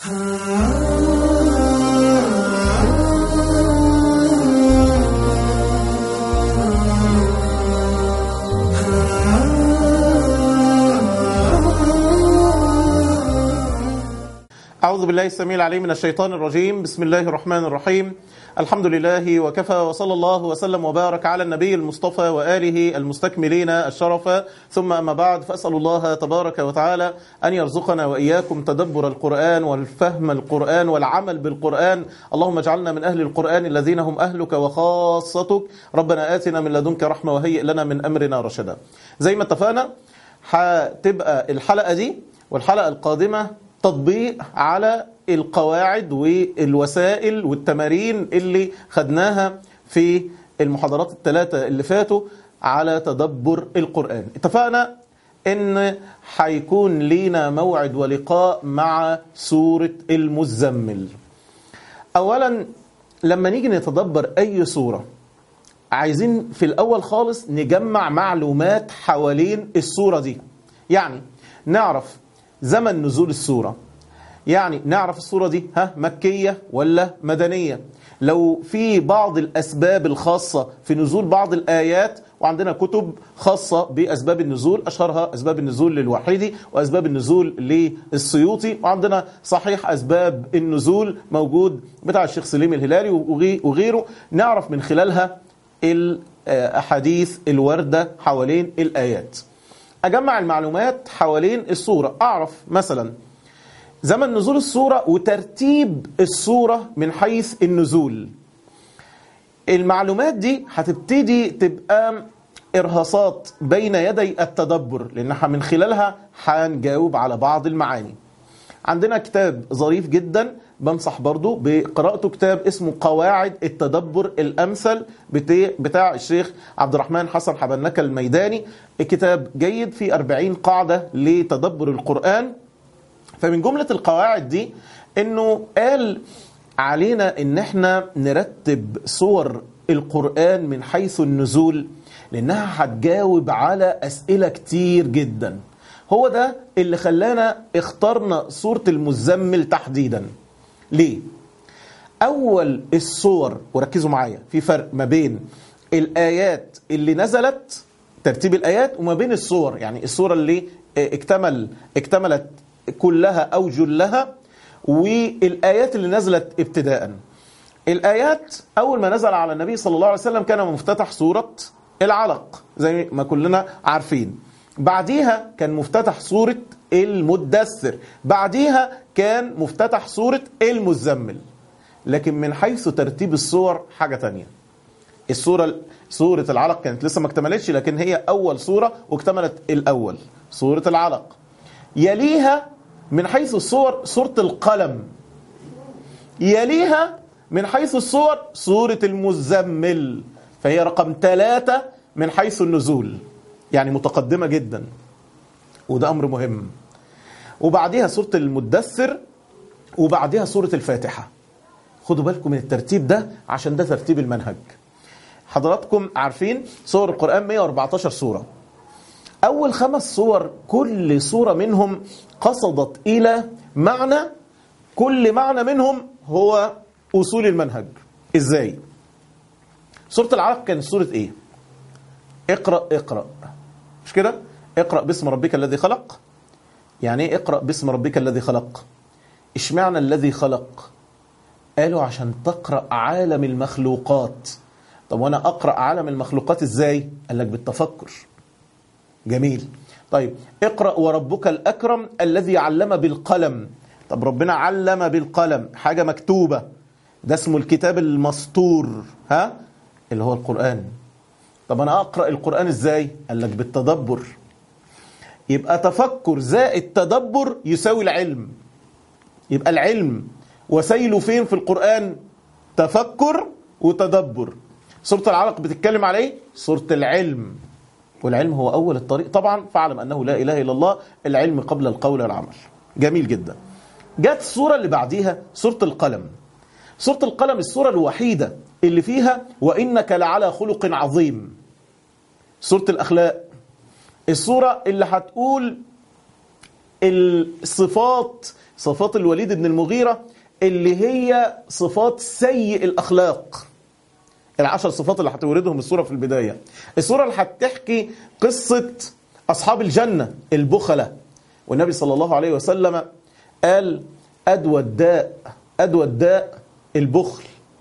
أعوذ بالله السميع العليم من الشيطان الرجيم بسم الله الرحمن الرحيم الحمد لله وكفى وصلى الله وسلم وبارك على النبي المصطفى وآله المستكملين الشرف ثم أما بعد فأسأل الله تبارك وتعالى أن يرزقنا وإياكم تدبر القرآن والفهم القرآن والعمل بالقرآن اللهم اجعلنا من أهل القرآن الذين هم أهلك وخاصتك ربنا آتنا من لدنك رحمة وهيئ لنا من أمرنا رشدا زي ما اتفقنا هتبقى الحلقة دي والحلقة القادمة تطبيق على القواعد والوسائل والتمارين اللي خدناها في المحاضرات الثلاثة اللي فاتوا على تدبر القرآن اتفقنا ان هيكون لينا موعد ولقاء مع سورة المزمل اولا لما نيجي نتدبر اي سورة عايزين في الاول خالص نجمع معلومات حوالين السورة دي يعني نعرف زمن نزول السورة يعني نعرف السورة دي ها مكية ولا مدنية لو في بعض الأسباب الخاصة في نزول بعض الآيات وعندنا كتب خاصة بأسباب النزول أشهرها أسباب النزول للوحيدي وأسباب النزول للسيوطي وعندنا صحيح أسباب النزول موجود بتاع الشيخ سليم الهلالي وغيره نعرف من خلالها الأحاديث الواردة حوالين الآيات أجمع المعلومات حوالين الصورة أعرف مثلا زمن نزول الصورة وترتيب الصورة من حيث النزول المعلومات دي هتبتدي تبقى إرهاصات بين يدي التدبر لأنها من خلالها هنجاوب على بعض المعاني عندنا كتاب ظريف جدا بنصح برضو بقراءته كتاب اسمه قواعد التدبر الأمثل بتاع الشيخ عبد الرحمن حسن حبنكة الميداني كتاب جيد في 40 قاعدة لتدبر القرآن فمن جملة القواعد دي انه قال علينا ان احنا نرتب صور القرآن من حيث النزول لانها هتجاوب على اسئلة كتير جدا هو ده اللي خلانا اخترنا سورة المزمل تحديدا ليه؟ أول الصور وركزوا معايا في فرق ما بين الآيات اللي نزلت ترتيب الآيات وما بين الصور يعني الصورة اللي اكتمل اكتملت كلها أو جلها والآيات اللي نزلت ابتداء الآيات أول ما نزل على النبي صلى الله عليه وسلم كان مفتتح سورة العلق زي ما كلنا عارفين بعديها كان مفتتح سورة المدثر بعديها كان مفتتح سورة المزمل لكن من حيث ترتيب الصور حاجة تانية السورة سورة العلق كانت لسه ما اكتملتش لكن هي أول سورة واكتملت الأول سورة العلق يليها من حيث الصور سورة القلم يليها من حيث الصور سورة المزمل فهي رقم ثلاثة من حيث النزول يعني متقدمة جدا وده أمر مهم وبعدها سورة المدثر وبعدها سورة الفاتحة خدوا بالكم من الترتيب ده عشان ده ترتيب المنهج حضراتكم عارفين سور القرآن 114 سورة أول خمس صور كل صورة منهم قصدت إلى معنى كل معنى منهم هو أصول المنهج إزاي؟ سورة العلق كانت سورة إيه؟ اقرأ اقرأ مش كده؟ اقرأ باسم ربك الذي خلق يعني ايه اقرأ باسم ربك الذي خلق اشمعنى الذي خلق قالوا عشان تقرأ عالم المخلوقات طب وانا اقرأ عالم المخلوقات ازاي قال لك بالتفكر جميل طيب اقرأ وربك الأكرم الذي علم بالقلم طب ربنا علم بالقلم حاجة مكتوبة ده اسمه الكتاب المسطور ها اللي هو القرآن طب أنا أقرأ القرآن إزاي قال لك بالتدبر يبقى تفكر زائد تدبر يساوي العلم يبقى العلم وسيله فين في القرآن تفكر وتدبر سورة العلق بتتكلم على ايه سورة العلم والعلم هو أول الطريق طبعا فاعلم أنه لا إله إلا الله العلم قبل القول والعمل جميل جدا جت السورة اللي بعديها سورة القلم سورة القلم السورة الوحيدة اللي فيها وإنك لعلى خلق عظيم سورة الأخلاق السورة اللي هتقول الصفات صفات الوليد بن المغيرة اللي هي صفات سيء الأخلاق العشر صفات اللي هتوردهم السورة في البداية السورة اللي هتحكي قصة أصحاب الجنة البخلة والنبي صلى الله عليه وسلم قال أدوى الداء أدوى الداء البخل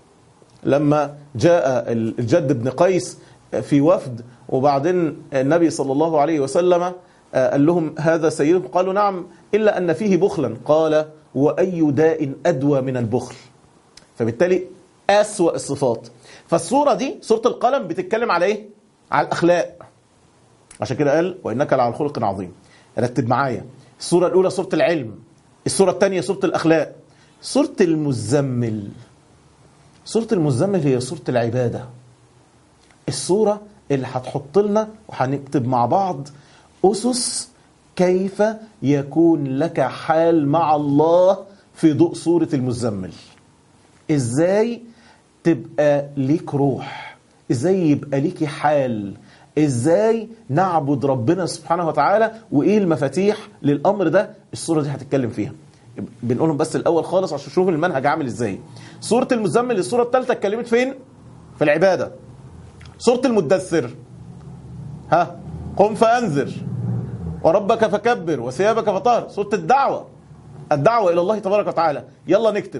لما جاء الجد بن قيس في وفد وبعدين النبي صلى الله عليه وسلم قال لهم هذا سيدكم قالوا نعم إلا أن فيه بخلا قال وأي داء أدوى من البخل فبالتالي أسوأ الصفات فالصورة دي سورة القلم بتتكلم على إيه؟ على الأخلاق عشان كده قال وإنك لعلى خلق عظيم رتب معايا السورة الأولى سورة العلم السورة الثانية سورة الأخلاق سورة المزمل سورة المزمل هي سورة العبادة السورة اللي هتحط لنا وهنكتب مع بعض أسس كيف يكون لك حال مع الله في ضوء سورة المزمل ازاي تبقى ليك روح ازاي يبقى ليك حال ازاي نعبد ربنا سبحانه وتعالى وايه المفاتيح للامر ده السوره دي هتتكلم فيها بنقولهم بس الاول خالص عشان نشوف المنهج عامل ازاي سوره المزمل السوره الثالثه اتكلمت فين في العباده سوره المدثر ها قم فانذر وربك فكبر وثيابك فطهر سوره الدعوه الدعوه الى الله تبارك وتعالى يلا نكتب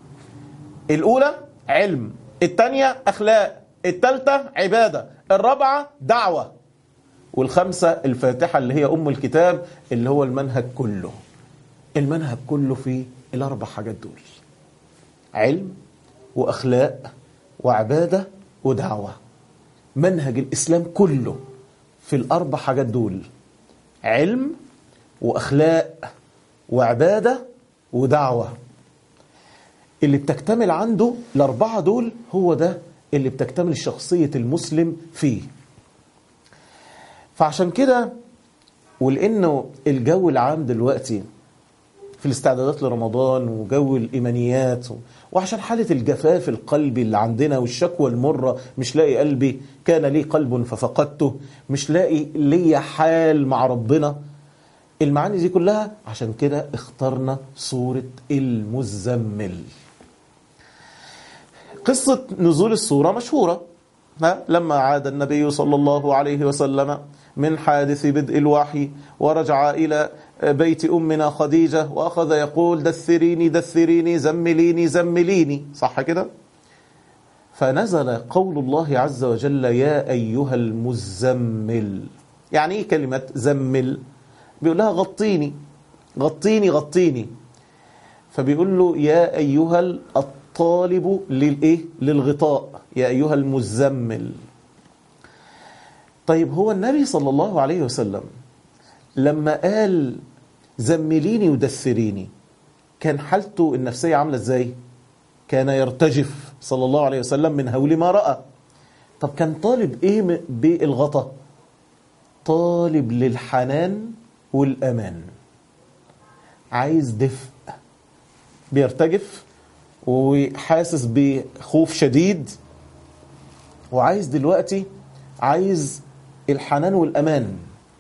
الاولى علم الثانيه اخلاق الثالثه عباده الرابعه دعوه والخمسه الفاتحه اللي هي ام الكتاب اللي هو المنهج كله المنهج كله في الاربع حاجات دول علم واخلاق وعباده ودعوه منهج الاسلام كله في الاربع حاجات دول علم واخلاق وعباده ودعوه اللي بتكتمل عنده الاربعه دول هو ده اللي بتكتمل شخصيه المسلم فيه فعشان كده ولانه الجو العام دلوقتي في الاستعدادات لرمضان وجو الايمانيات وعشان حاله الجفاف القلبي اللي عندنا والشكوى المره مش لاقي قلبي كان لي قلب ففقدته مش لاقي لي حال مع ربنا المعاني دي كلها عشان كده اخترنا سوره المزمل قصه نزول السوره مشهوره ها لما عاد النبي صلى الله عليه وسلم من حادث بدء الوحي ورجع إلى بيت أمنا خديجة وأخذ يقول دثريني دثريني زمليني زمليني صح كده فنزل قول الله عز وجل يا أيها المزمل يعني إيه كلمة زمل بيقول لها غطيني غطيني غطيني فبيقول له يا أيها الطالب للإيه للغطاء يا أيها المزمل طيب هو النبي صلى الله عليه وسلم لما قال زمليني ودثريني كان حالته النفسية عاملة ازاي كان يرتجف صلى الله عليه وسلم من هول ما رأى طب كان طالب ايه بالغطا طالب للحنان والأمان عايز دفء بيرتجف وحاسس بخوف شديد وعايز دلوقتي عايز الحنان والأمان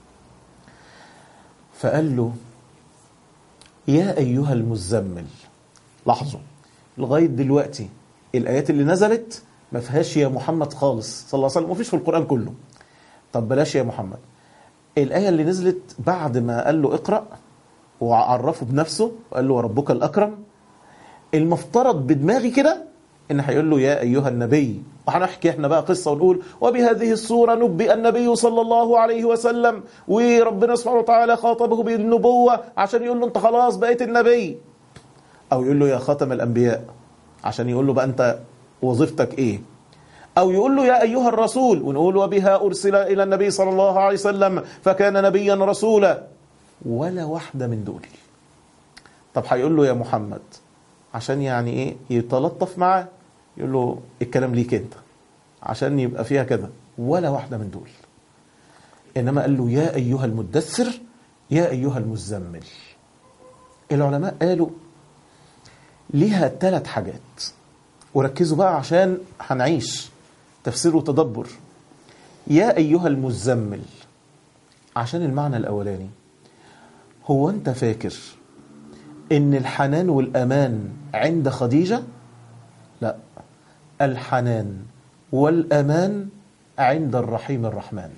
فقال له يا أيها المزمل لاحظوا لغاية دلوقتي الآيات اللي نزلت ما فيهاش يا محمد خالص صلى الله عليه وسلم ومفيش في القرآن كله طب بلاش يا محمد الآية اللي نزلت بعد ما قال له اقرأ وعرفه بنفسه وقال له وربك الأكرم المفترض بدماغي كده ان هيقول له يا ايها النبي وهنحكي احنا بقى قصه ونقول وبهذه الصوره نبئ النبي صلى الله عليه وسلم وربنا سبحانه وتعالى خاطبه بالنبوه عشان يقول له انت خلاص بقيت النبي او يقول له يا خاتم الانبياء عشان يقول له بقى انت وظيفتك ايه او يقول له يا ايها الرسول ونقول وبها ارسل الى النبي صلى الله عليه وسلم فكان نبيا رسولا ولا واحده من دول طب هيقول له يا محمد عشان يعني ايه يتلطف معاه يقول له الكلام ليك انت عشان يبقى فيها كده ولا واحده من دول انما قال له يا ايها المدثر يا ايها المزمل العلماء قالوا ليها ثلاث حاجات وركزوا بقى عشان هنعيش تفسير وتدبر يا ايها المزمل عشان المعنى الاولاني هو انت فاكر ان الحنان والامان عند خديجه لا الحنان والامان عند الرحيم الرحمن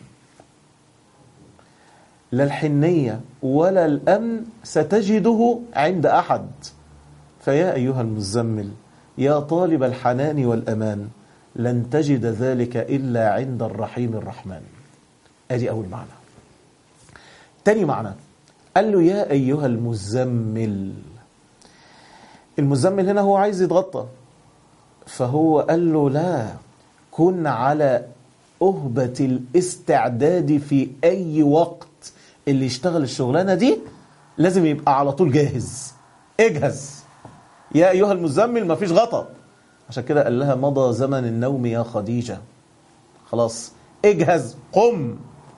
لا الحنيه ولا الامن ستجده عند احد فيا ايها المزمل يا طالب الحنان والامان لن تجد ذلك الا عند الرحيم الرحمن ادي اول معنى تاني معنى قال له يا أيها المزمل المزمل هنا هو عايز يتغطى فهو قال له لا كن على أهبة الاستعداد في أي وقت اللي يشتغل الشغلانة دي لازم يبقى على طول جاهز اجهز يا أيها المزمل مفيش غطا عشان كده قال لها مضى زمن النوم يا خديجة خلاص اجهز قم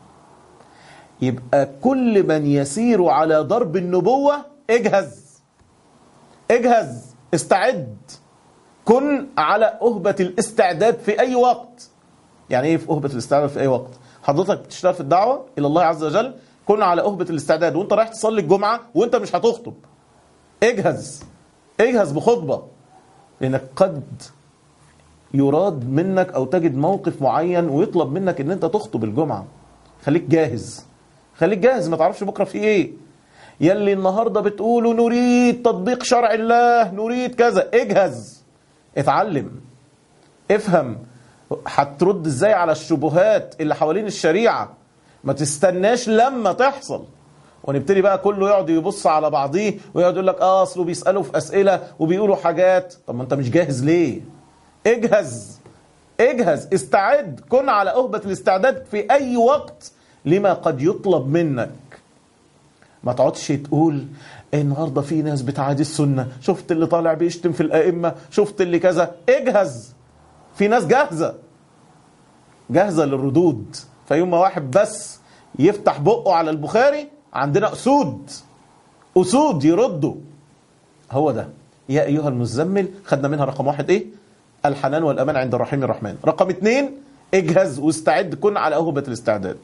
يبقى كل من يسير على ضرب النبوة اجهز اجهز استعد كن على أهبة الاستعداد في أي وقت يعني ايه في أهبة الاستعداد في أي وقت حضرتك بتشتغل في الدعوة إلى الله عز وجل كن على أهبة الاستعداد وانت رايح تصلي الجمعة وانت مش هتخطب اجهز اجهز بخطبة لأنك قد يراد منك أو تجد موقف معين ويطلب منك ان انت تخطب الجمعة خليك جاهز خليك جاهز ما تعرفش بكره في ايه يلي النهارده بتقولوا نريد تطبيق شرع الله نريد كذا اجهز اتعلم افهم هترد ازاي على الشبهات اللي حوالين الشريعه ما تستناش لما تحصل ونبتدي بقى كله يقعد يبص على بعضيه ويقعد يقول لك اه اصله بيسالوا في اسئله وبيقولوا حاجات طب ما انت مش جاهز ليه اجهز اجهز استعد كن على أهبة الاستعداد في أي وقت لما قد يطلب منك ما تقعدش تقول النهارده في ناس بتعادي السنة شفت اللي طالع بيشتم في الأئمة شفت اللي كذا اجهز في ناس جاهزة جاهزة للردود فيوم ما واحد بس يفتح بقه على البخاري عندنا أسود أسود يردوا هو ده يا أيها المزمل خدنا منها رقم واحد إيه الحنان والأمان عند الرحيم الرحمن رقم اثنين اجهز واستعد كن على أهبة الاستعداد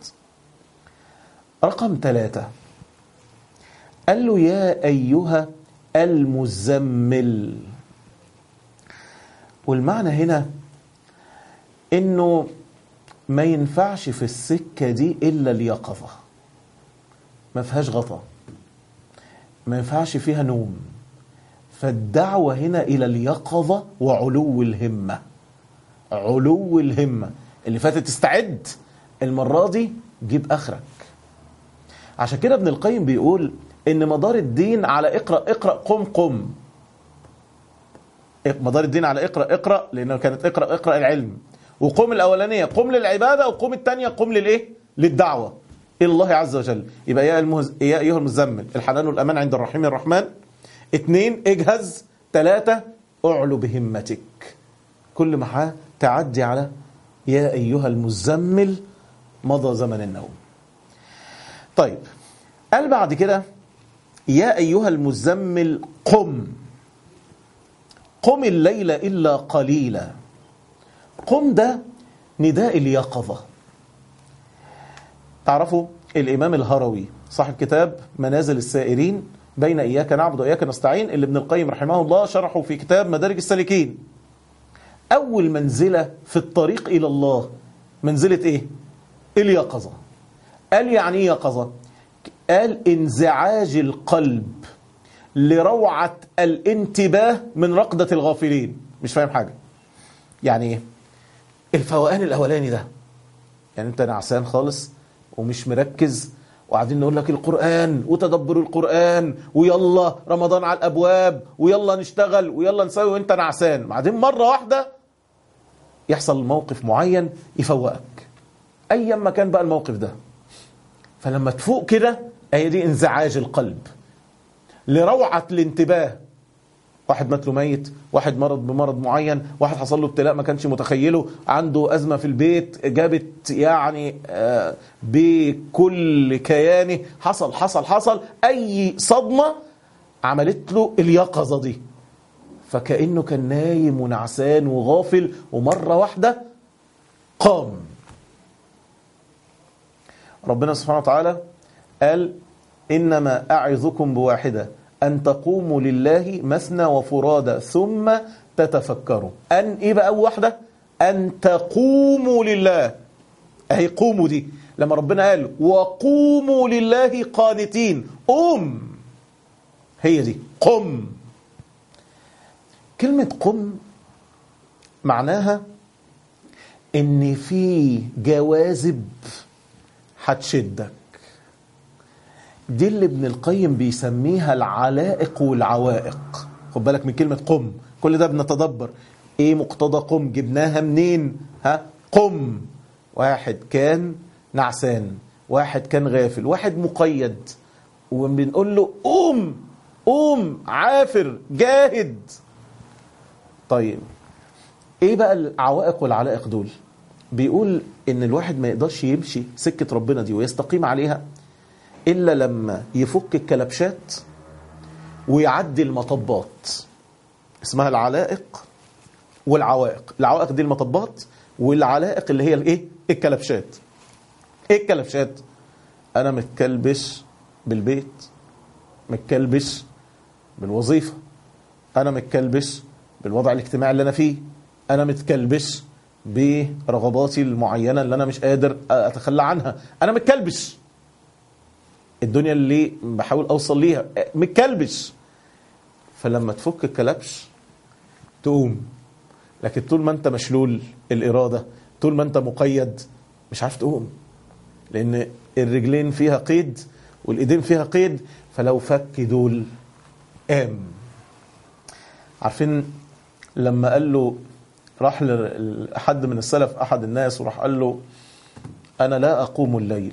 رقم ثلاثة قال له يا أيها المزمل والمعنى هنا انه ما ينفعش في السكة دي إلا اليقظة ما فيهاش غطا ما ينفعش فيها نوم فالدعوة هنا إلى اليقظة وعلو الهمة علو الهمة اللي فاتت استعد المرة دي جيب آخرك عشان كده ابن القيم بيقول إن مدار الدين على اقرأ اقرأ قم قم مدار الدين على اقرأ اقرأ لأنه كانت اقرأ اقرأ العلم وقم الأولانية قم للعبادة وقم الثانية قم للإيه؟ للدعوة إلى الله عز وجل يبقى يا, المهز... يا أيها المزمل الحنان والأمان عند الرحيم الرحمن اثنين اجهز ثلاثة اعلو بهمتك كل ما تعدي على يا أيها المزمل مضى زمن النوم طيب قال بعد كده يا أيها المزمل قم قم الليل إلا قليلا قم ده نداء اليقظة تعرفوا الإمام الهروي صاحب كتاب منازل السائرين بين إياك نعبد وإياك نستعين اللي ابن القيم رحمه الله شرحه في كتاب مدارج السالكين أول منزلة في الطريق إلى الله منزلة إيه؟ اليقظة قال يعني إيه يقظة؟ قال انزعاج القلب لروعة الانتباه من رقدة الغافلين مش فاهم حاجة يعني ايه الفوقان الاولاني ده يعني انت نعسان خالص ومش مركز وقاعدين نقول لك القرآن وتدبر القرآن ويلا رمضان على الأبواب ويلا نشتغل ويلا نسوي وانت نعسان بعدين مرة واحدة يحصل موقف معين يفوقك أيا ما كان بقى الموقف ده فلما تفوق كده هي دي انزعاج القلب لروعة الانتباه واحد مات له ميت واحد مرض بمرض معين واحد حصل له ابتلاء ما كانش متخيله عنده أزمة في البيت جابت يعني آه بكل كيانه حصل حصل حصل أي صدمة عملت له اليقظة دي فكأنه كان نايم ونعسان وغافل ومرة واحدة قام ربنا سبحانه وتعالى قال إنما أعظكم بواحدة أن تقوموا لله مثنى وفرادى ثم تتفكروا أن إيه بقى أول واحدة أن تقوموا لله أهي قوموا دي لما ربنا قال وقوموا لله قانتين قوم هي دي قم كلمة قم معناها ان في جواذب هتشدك دي اللي ابن القيم بيسميها العلائق والعوائق خد بالك من كلمة قم كل ده بنتدبر ايه مقتضى قم جبناها منين ها قم واحد كان نعسان واحد كان غافل واحد مقيد وبنقول له قوم قوم عافر جاهد طيب ايه بقى العوائق والعلائق دول بيقول ان الواحد ما يقدرش يمشي سكة ربنا دي ويستقيم عليها الا لما يفك الكلبشات ويعدي المطبات اسمها العلائق والعوائق العوائق دي المطبات والعلائق اللي هي الايه الكلبشات ايه الكلبشات انا متكلبش بالبيت متكلبش بالوظيفة انا متكلبش بالوضع الاجتماعي اللي انا فيه انا متكلبش برغباتي المعينة اللي انا مش قادر اتخلى عنها انا متكلبش الدنيا اللي بحاول اوصل ليها متكلبش فلما تفك الكلبش تقوم لكن طول ما انت مشلول الإرادة طول ما انت مقيد مش عارف تقوم لأن الرجلين فيها قيد والإيدين فيها قيد فلو فك دول قام عارفين لما قال له راح لحد من السلف أحد الناس وراح قال له أنا لا أقوم الليل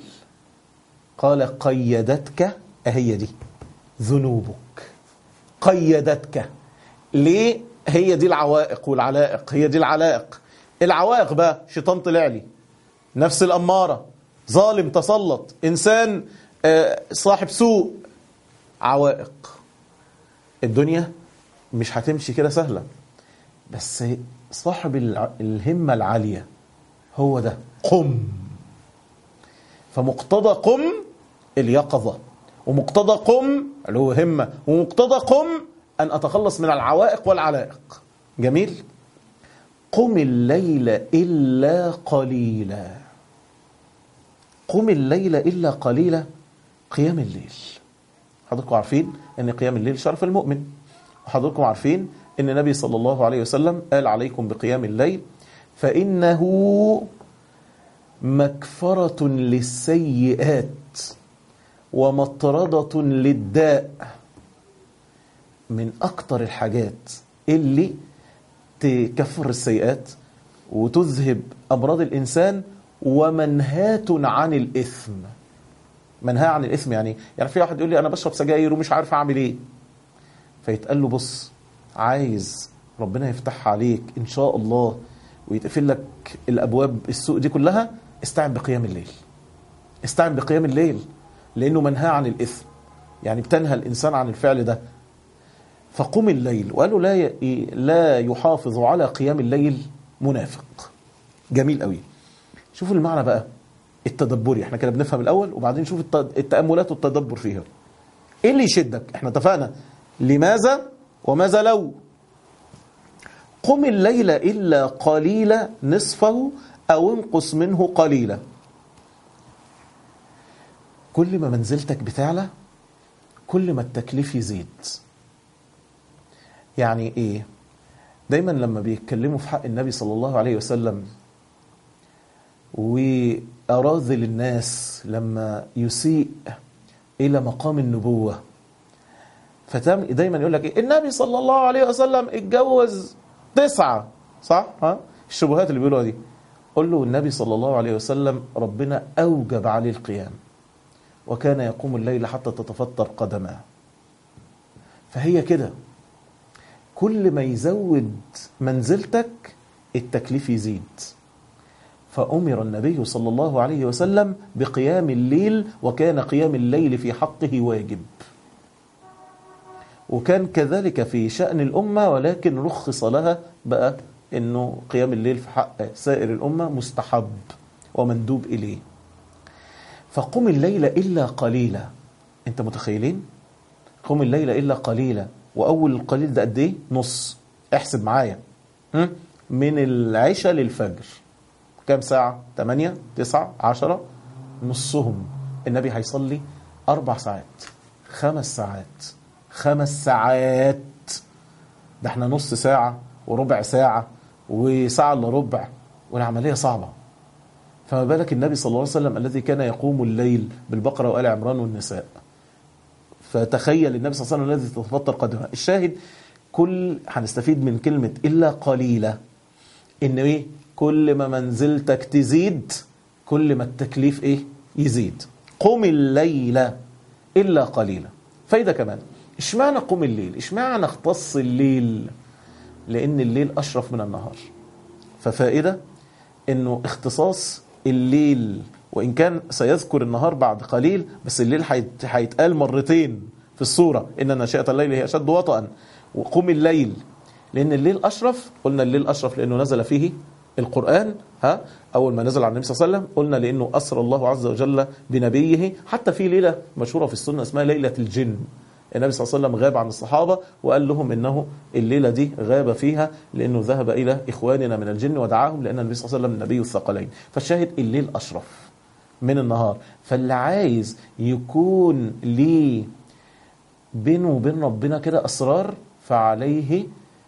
قال قيدتك أهي دي ذنوبك قيدتك ليه هي دي العوائق والعلائق هي دي العلائق العوائق بقى شيطان طلع لي نفس الأمارة ظالم تسلط إنسان صاحب سوء عوائق الدنيا مش هتمشي كده سهلة بس صاحب الهمة العالية هو ده قم فمقتضى قم اليقظة ومقتضى قم اللي هو همة ومقتضى قم أن أتخلص من العوائق والعلائق جميل قم الليل إلا قليلا قم الليل إلا قليلا قيام الليل حضراتكم عارفين أن قيام الليل شرف المؤمن وحضراتكم عارفين أن النبي صلى الله عليه وسلم قال عليكم بقيام الليل فإنه مكفرة للسيئات ومطردة للداء من أكتر الحاجات اللي تكفر السيئات وتذهب أمراض الإنسان ومنهاة عن الإثم منهاة عن الإثم يعني يعني في واحد يقول لي أنا بشرب سجاير ومش عارف أعمل إيه فيتقال له بص عايز ربنا يفتح عليك إن شاء الله ويتقفل لك الأبواب السوء دي كلها استعن بقيام الليل استعن بقيام الليل لأنه منهاة عن الإثم يعني بتنهى الإنسان عن الفعل ده فقم الليل وقالوا لا لا يحافظ على قيام الليل منافق جميل قوي شوفوا المعنى بقى التدبري احنا كده بنفهم الاول وبعدين نشوف التاملات والتدبر فيها ايه اللي يشدك احنا اتفقنا لماذا وماذا لو قم الليل الا قليلا نصفه او انقص منه قليلا كل ما منزلتك بتعلى كل ما التكليف يزيد يعني ايه دايما لما بيتكلموا في حق النبي صلى الله عليه وسلم وأراذل الناس لما يسيء إلى مقام النبوة فدايما يقول لك إيه النبي صلى الله عليه وسلم اتجوز تسعة صح؟ ها؟ الشبهات اللي بيقولوها دي قل له النبي صلى الله عليه وسلم ربنا أوجب عليه القيام وكان يقوم الليل حتى تتفطر قدماه فهي كده كل ما يزود منزلتك التكليف يزيد فأمر النبي صلى الله عليه وسلم بقيام الليل وكان قيام الليل في حقه واجب وكان كذلك في شأن الأمة ولكن رخص لها بقى أنه قيام الليل في حق سائر الأمة مستحب ومندوب إليه فقم الليل إلا قليلا انت متخيلين قم الليل الا قليلا واول القليل ده قد ايه نص احسب معايا هم؟ من العشاء للفجر كام ساعة 8 9 10 نصهم النبي هيصلي أربع ساعات خمس ساعات خمس ساعات ده احنا نص ساعة وربع ساعة وساعة الا ربع والعملية صعبة فما بالك النبي صلى الله عليه وسلم الذي كان يقوم الليل بالبقرة وآل عمران والنساء فتخيل النبي صلى الله عليه وسلم الذي تتفطر قدمه الشاهد كل هنستفيد من كلمة إلا قليلة إن إيه كل ما منزلتك تزيد كل ما التكليف إيه يزيد قم الليل إلا قليلا فايدة كمان اشمعنى قم الليل اشمعنى اختص الليل لأن الليل أشرف من النهار ففائدة انه اختصاص الليل وان كان سيذكر النهار بعد قليل بس الليل هيت- هيتقال مرتين في السوره ان ناشئه الليل هي اشد وطئا وقم الليل لان الليل اشرف قلنا الليل اشرف لانه نزل فيه القران ها اول ما نزل على النبي صلى الله عليه وسلم قلنا لانه اسرى الله عز وجل بنبيه حتى في ليله مشهوره في السنه اسمها ليله الجن النبي صلى الله عليه وسلم غاب عن الصحابة وقال لهم إنه الليلة دي غاب فيها لأنه ذهب إلى إخواننا من الجن ودعاهم لأن النبي صلى الله عليه وسلم نبي الثقلين فالشاهد الليل أشرف من النهار فاللي عايز يكون ليه بينه وبين ربنا كده أسرار فعليه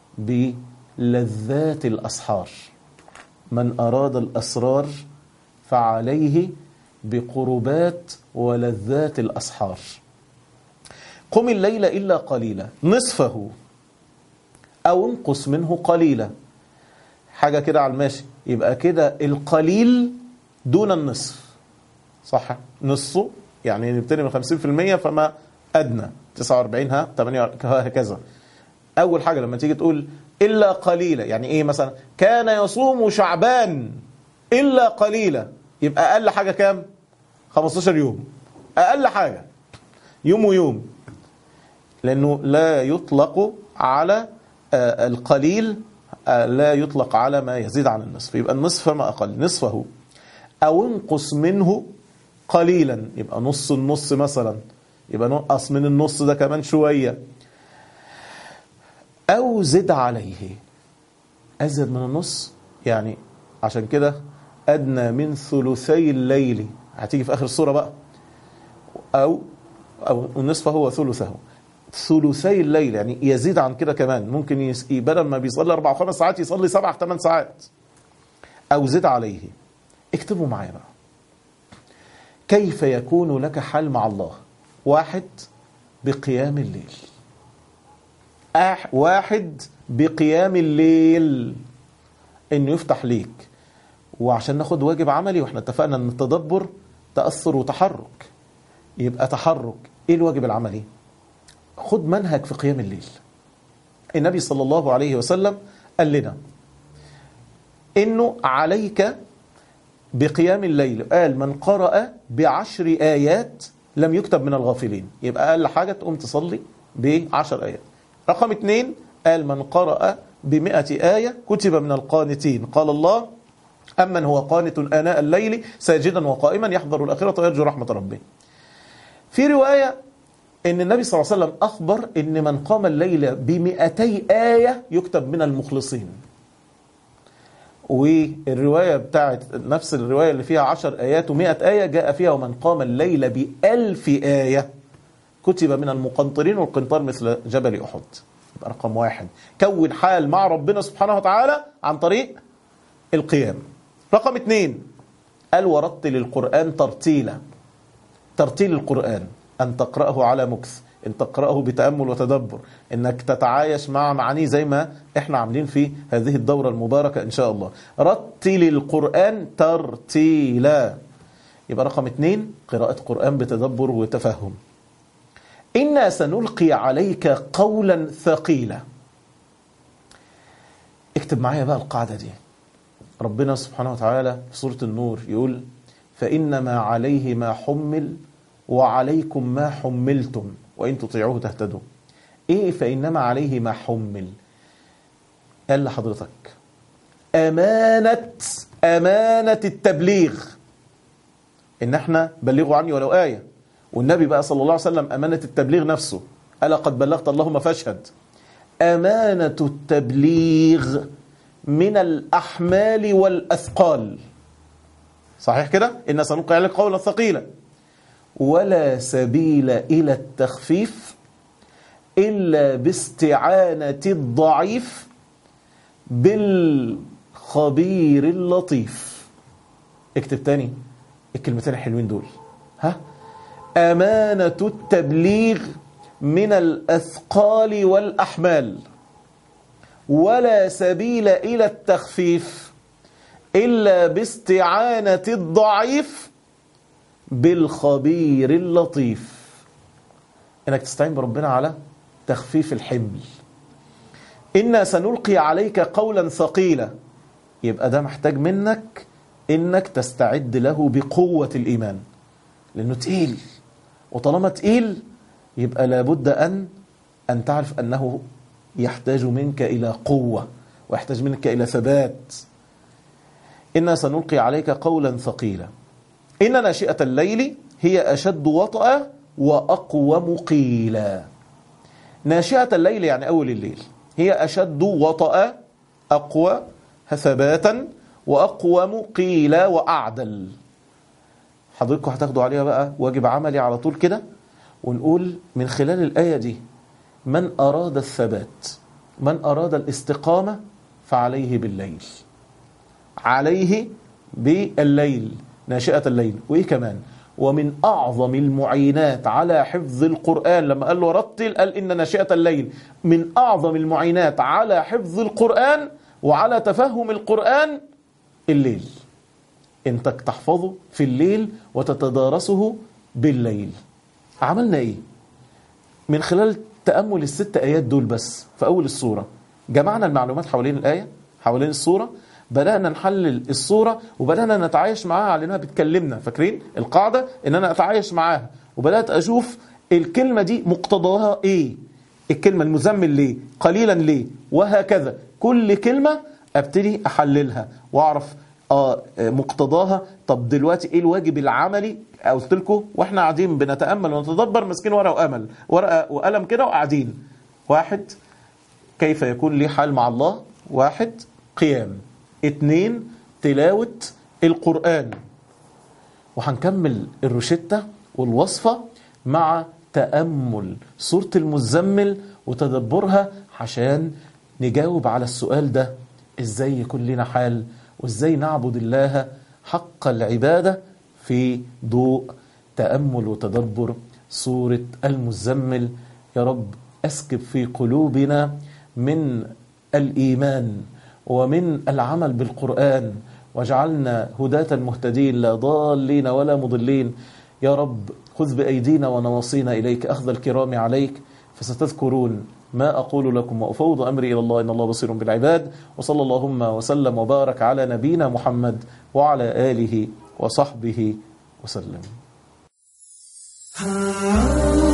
بلذات الأسحار من أراد الأسرار فعليه بقربات ولذات الأسحار قم الليل إلا قليلا نصفه أو انقص منه قليلا حاجة كده على الماشي يبقى كده القليل دون النصف صح نصه يعني نبتدي من 50% فما أدنى 49 ها 8 هكذا أول حاجة لما تيجي تقول إلا قليلا يعني إيه مثلا كان يصوم شعبان إلا قليلا يبقى أقل حاجة كام 15 يوم أقل حاجة يوم ويوم لأنه لا يطلق على آه، القليل آه، لا يطلق على ما يزيد عن النصف يبقى النصف فما أقل نصفه أو انقص منه قليلا يبقى نص النص مثلا يبقى نقص من النص ده كمان شوية أو زد عليه أزيد من النص يعني عشان كده أدنى من ثلثي الليل هتيجي في آخر السورة بقى أو أو نصفه وثلثه ثلثي الليل يعني يزيد عن كده كمان ممكن يس... بدل ما بيصلي أربع وخمس ساعات يصلي سبع ثمان ساعات أو زد عليه اكتبوا معايا بقى كيف يكون لك حال مع الله واحد بقيام الليل أح... واحد بقيام الليل انه يفتح ليك وعشان ناخد واجب عملي واحنا اتفقنا ان التدبر تأثر وتحرك يبقى تحرك ايه الواجب العملي خد منهج في قيام الليل النبي صلى الله عليه وسلم قال لنا انه عليك بقيام الليل قال من قرأ بعشر آيات لم يكتب من الغافلين يبقى أقل حاجة تقوم تصلي بعشر آيات رقم اثنين قال من قرأ بمئة آية كتب من القانتين قال الله أمن هو قانت آناء الليل ساجدا وقائما يحضر الآخرة ويرجو رحمة ربه في رواية ان النبي صلى الله عليه وسلم اخبر ان من قام الليل بمئتي آية يكتب من المخلصين والرواية بتاعت نفس الرواية اللي فيها عشر آيات ومئة آية جاء فيها ومن قام الليل بألف آية كتب من المقنطرين والقنطار مثل جبل أحد يبقى رقم واحد كون حال مع ربنا سبحانه وتعالى عن طريق القيام رقم اثنين قال ورتل القرآن ترتيلا ترتيل القرآن أن تقرأه على مكث أن تقرأه بتأمل وتدبر أنك تتعايش مع معانيه زي ما إحنا عاملين في هذه الدورة المباركة إن شاء الله رتل القرآن ترتيلا يبقى رقم اثنين قراءة قرآن بتدبر وتفهم إنا سنلقي عليك قولا ثقيلا اكتب معايا بقى القاعدة دي ربنا سبحانه وتعالى في سورة النور يقول فإنما عليه ما حمل وعليكم ما حملتم وإن تطيعوه تهتدوا إيه فإنما عليه ما حمل قال لحضرتك أمانة أمانة التبليغ إن احنا بلغوا عني ولو آية والنبي بقى صلى الله عليه وسلم أمانة التبليغ نفسه ألا قد بلغت اللهم فاشهد أمانة التبليغ من الأحمال والأثقال صحيح كده إن سنلقي عليك قولا ثقيلا ولا سبيل إلى التخفيف إلا باستعانة الضعيف بالخبير اللطيف اكتب تاني الكلمتين الحلوين دول ها أمانة التبليغ من الأثقال والأحمال ولا سبيل إلى التخفيف إلا باستعانة الضعيف بالخبير اللطيف إنك تستعين بربنا على تخفيف الحمل إنا سنلقي عليك قولا ثقيلا يبقى ده محتاج منك إنك تستعد له بقوة الإيمان لأنه تقيل وطالما تقيل يبقى لابد أن أن تعرف أنه يحتاج منك إلى قوة ويحتاج منك إلى ثبات إنا سنلقي عليك قولا ثقيلا إن ناشئة الليل هي أشد وطأ وأقوم قيلا ناشئة الليل يعني أول الليل هي أشد وطأ أقوى ثباتا وأقوم قيلا وأعدل حضرتكم هتاخدوا عليها بقى واجب عملي على طول كده ونقول من خلال الآية دي من أراد الثبات من أراد الاستقامة فعليه بالليل عليه بالليل ناشئة الليل وإيه كمان ومن أعظم المعينات على حفظ القرآن لما قال له رتل قال إن ناشئة الليل من أعظم المعينات على حفظ القرآن وعلى تفهم القرآن الليل انت تحفظه في الليل وتتدارسه بالليل عملنا ايه من خلال تأمل الست آيات دول بس في أول السورة جمعنا المعلومات حوالين الآية حوالين السورة بدأنا نحلل الصورة وبدأنا نتعايش معاها على انها بتكلمنا فاكرين القاعدة ان انا اتعايش معاها وبدأت اشوف الكلمة دي مقتضاها ايه الكلمة المزمل ليه قليلا ليه وهكذا كل كلمة ابتدي احللها واعرف اه مقتضاها طب دلوقتي ايه الواجب العملي قلت لكم واحنا قاعدين بنتامل ونتدبر ماسكين ورقه وامل ورقه وقلم كده وقاعدين واحد كيف يكون لي حال مع الله واحد قيام اتنين تلاوة القرآن وهنكمل الروشتة والوصفة مع تأمل سورة المزمل وتدبرها عشان نجاوب على السؤال ده ازاي يكون لنا حال وازاي نعبد الله حق العبادة في ضوء تأمل وتدبر سورة المزمل يا رب أسكب في قلوبنا من الإيمان ومن العمل بالقرآن واجعلنا هداة مهتدين لا ضالين ولا مضلين يا رب خذ بأيدينا ونواصينا إليك أخذ الكرام عليك فستذكرون ما أقول لكم وأفوض أمري إلى الله إن الله بصير بالعباد وصلى اللهم وسلم وبارك على نبينا محمد وعلى آله وصحبه وسلم